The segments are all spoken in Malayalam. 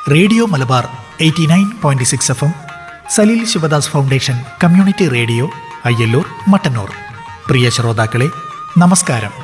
radio Malabar eighty nine point six F M Saleel Sivadas foundation community radio Ayyallur Mattannur പ്രിയ ശ്രോതാക്കളെ നമസ്കാരം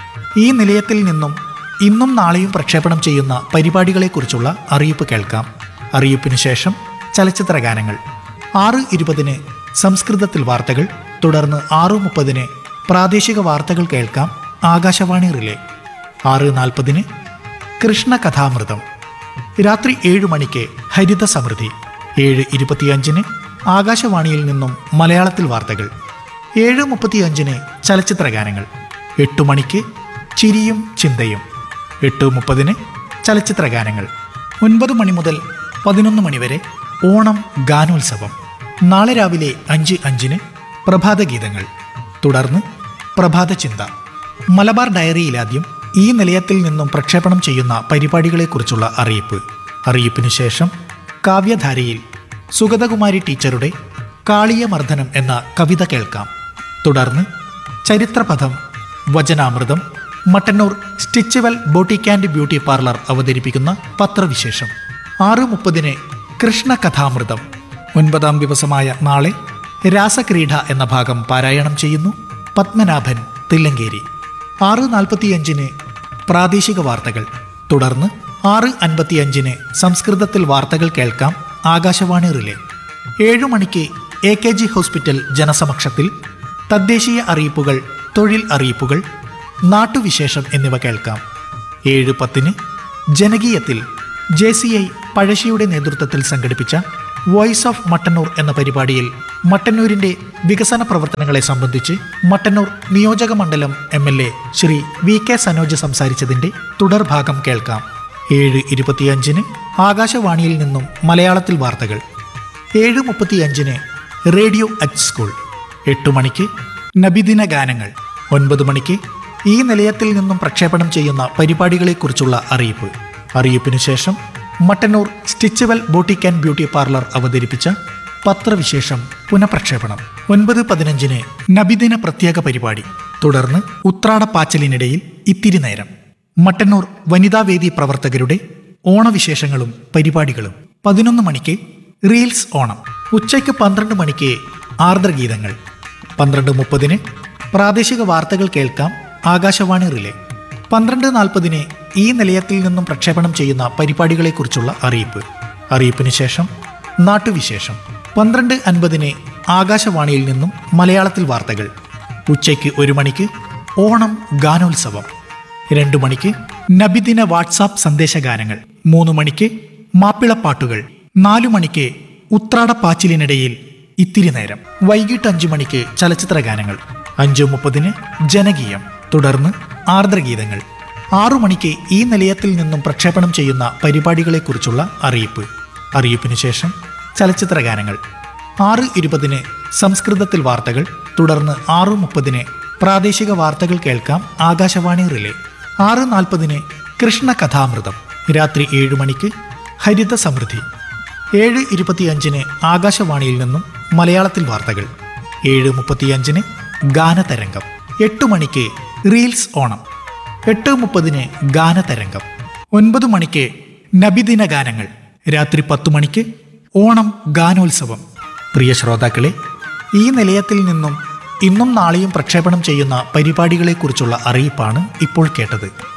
ഈ നിലയത്തിൽ നിന്നും ഇന്നും നാളെയും പ്രക്ഷേപണം ചെയ്യുന്ന പരിപാടികളെക്കുറിച്ചുള്ള അറിയിപ്പ് കേൾക്കാം അറിയിപ്പിനു ശേഷം ചലച്ചിത്ര ഗാനങ്ങൾ ആറ് ഇരുപതിന് സംസ്കൃതത്തിൽ വാർത്തകൾ തുടർന്ന് ആറ് മുപ്പതിന് പ്രാദേശിക വാർത്തകൾ കേൾക്കാം ആകാശവാണി റിലേ ആറ് നാൽപ്പതിന് കൃഷ്ണ കഥാമൃതം രാത്രി ഏഴ് മണിക്ക് ഹരിത സമൃദ്ധി ഏഴ് ഇരുപത്തിയഞ്ചിന് ആകാശവാണിയിൽ നിന്നും മലയാളത്തിൽ വാർത്തകൾ ഏഴ് മുപ്പത്തിയഞ്ചിന് ചലച്ചിത്ര ഗാനങ്ങൾ എട്ട് മണിക്ക് ചിരിയും ചിന്തയും എട്ട് മുപ്പതിന് ചലച്ചിത്ര ഗാനങ്ങൾ ഒൻപത് മണി മുതൽ പതിനൊന്ന് മണിവരെ ഓണം ഗാനോത്സവം നാളെ രാവിലെ അഞ്ച് അഞ്ചിന് പ്രഭാത ഗീതങ്ങൾ തുടർന്ന് പ്രഭാത ചിന്ത മലബാർ ഡയറിയിലാദ്യം ഈ നിലയത്തിൽ നിന്നും പ്രക്ഷേപണം ചെയ്യുന്ന പരിപാടികളെക്കുറിച്ചുള്ള അറിയിപ്പ് അറിയിപ്പിനു ശേഷം കാവ്യധാരയിൽ സുഗതകുമാരി ടീച്ചറുടെ കാളിയമർദ്ദനം എന്ന കവിത കേൾക്കാം തുടർന്ന് ചരിത്രപഥം വചനാമൃതം Mattannur Stitchual boutique and beauty parlour അവതരിപ്പിക്കുന്ന പത്രവിശേഷം ആറ് മുപ്പതിന് കൃഷ്ണ കഥാമൃതം ഒൻപതാം ദിവസമായ നാളെ രാസക്രീഡ എന്ന ഭാഗം പാരായണം ചെയ്യുന്നു പത്മനാഭൻ തില്ലങ്കേരി ആറ് നാൽപ്പത്തിയഞ്ചിന് പ്രാദേശിക വാർത്തകൾ തുടർന്ന് ആറ് അൻപത്തിയഞ്ചിന് സംസ്കൃതത്തിൽ വാർത്തകൾ കേൾക്കാം ആകാശവാണി റിലേ ഏഴു മണിക്ക് എ കെ ജി ഹോസ്പിറ്റൽ ജനസമക്ഷത്തിൽ തദ്ദേശീയ അറിയിപ്പുകൾ തൊഴിൽ അറിയിപ്പുകൾ നാട്ടുവിശേഷം എന്നിവ കേൾക്കാം ഏഴ് പത്തിന് ജനകീയത്തിൽ ജെ സി ഐ പഴശ്ശിയുടെ നേതൃത്വത്തിൽ സംഘടിപ്പിച്ച വോയിസ് ഓഫ് മട്ടന്നൂർ എന്ന പരിപാടിയിൽ മട്ടന്നൂരിന്റെ വികസന പ്രവർത്തനങ്ങളെ സംബന്ധിച്ച് മട്ടന്നൂർ നിയോജക മണ്ഡലം M L A Shri V K Sanoj സംസാരിച്ചതിന്റെ തുടർഭാഗം കേൾക്കാം ഏഴ് ഇരുപത്തിയഞ്ചിന് ആകാശവാണിയിൽ നിന്നും മലയാളത്തിൽ വാർത്തകൾ ഏഴ് മുപ്പത്തിയഞ്ചിന് റേഡിയോ അറ്റ് സ്കൂൾ എട്ട് മണിക്ക് നബിദിന ഗാനങ്ങൾ ഒൻപത് മണിക്ക് ഈ നിലയത്തിൽ നിന്നും പ്രക്ഷേപണം ചെയ്യുന്ന പരിപാടികളെക്കുറിച്ചുള്ള അറിയിപ്പ് അറിയിപ്പിനു ശേഷം Mattannur Stitchual boutique and beauty parlour അവതരിപ്പിച്ച പത്രവിശേഷം പുനഃപ്രക്ഷേപണം ഒൻപത് പതിനഞ്ചിന് നബിദിന പ്രത്യേക പരിപാടി തുടർന്ന് ഉത്രാടപ്പാച്ചലിനിടയിൽ ഇത്തിരി നേരം മട്ടന്നൂർ വനിതാവേദി പ്രവർത്തകരുടെ ഓണവിശേഷങ്ങളും പരിപാടികളും പതിനൊന്ന് മണിക്ക് റീൽസ് ഓണം ഉച്ചയ്ക്ക് പന്ത്രണ്ട് മണിക്ക് ആർദ്രഗീതങ്ങൾ പന്ത്രണ്ട് മുപ്പതിന് പ്രാദേശിക വാർത്തകൾ കേൾക്കാം ആകാശവാണി റിലേ പന്ത്രണ്ട് നാൽപ്പതിന് ഈ നിലയത്തിൽ നിന്നും പ്രക്ഷേപണം ചെയ്യുന്ന പരിപാടികളെക്കുറിച്ചുള്ള അറിയിപ്പ് അറിയിപ്പിന് ശേഷം നാട്ടുവിശേഷം പന്ത്രണ്ട് അൻപതിന് ആകാശവാണിയിൽ നിന്നും മലയാളത്തിൽ വാർത്തകൾ ഉച്ചയ്ക്ക് ഒരു മണിക്ക് ഓണം ഗാനോത്സവം രണ്ടു മണിക്ക് നബിദിന വാട്സാപ്പ് സന്ദേശഗാനങ്ങൾ മൂന്ന് മണിക്ക് മാപ്പിളപ്പാട്ടുകൾ നാലു മണിക്ക് ഉത്രാടപ്പാച്ചിലിനിടയിൽ ഇത്തിരി നേരം വൈകിട്ട് അഞ്ചു മണിക്ക് ചലച്ചിത്ര ഗാനങ്ങൾ അഞ്ചു മുപ്പതിന് ജനകീയം തുടർന്ന് ആർദ്രഗീതങ്ങൾ ആറു മണിക്ക് ഈ നിലയത്തിൽ നിന്നും പ്രക്ഷേപണം ചെയ്യുന്ന പരിപാടികളെക്കുറിച്ചുള്ള അറിയിപ്പ് അറിയിപ്പിനു ശേഷം ചലച്ചിത്ര ഗാനങ്ങൾ ആറ് ഇരുപതിന് സംസ്കൃതത്തിൽ വാർത്തകൾ തുടർന്ന് ആറ് മുപ്പതിന് പ്രാദേശിക വാർത്തകൾ കേൾക്കാം ആകാശവാണി റിലേ ആറ് നാൽപ്പതിന് കൃഷ്ണ കഥാമൃതം രാത്രി ഏഴ് മണിക്ക് ഹരിത സമൃദ്ധി ഏഴ് ഇരുപത്തിയഞ്ചിന് ആകാശവാണിയിൽ നിന്നും മലയാളത്തിൽ വാർത്തകൾ ഏഴ് മുപ്പത്തിയഞ്ചിന് ഗാനതരംഗം എട്ട് മണിക്ക് റീൽസ് ഓണം എട്ട് മുപ്പതിന് ഗാനതരംഗം ഒൻപത് മണിക്ക് നബിദിന ഗാനങ്ങൾ രാത്രി പത്തു മണിക്ക് ഓണം ഗാനോത്സവം പ്രിയ ശ്രോതാക്കളെ ഈ നിലയത്തിൽ നിന്നും ഇന്നും നാളെയും പ്രക്ഷേപണം ചെയ്യുന്ന പരിപാടികളെക്കുറിച്ചുള്ള അറിയിപ്പാണ് ഇപ്പോൾ കേട്ടത്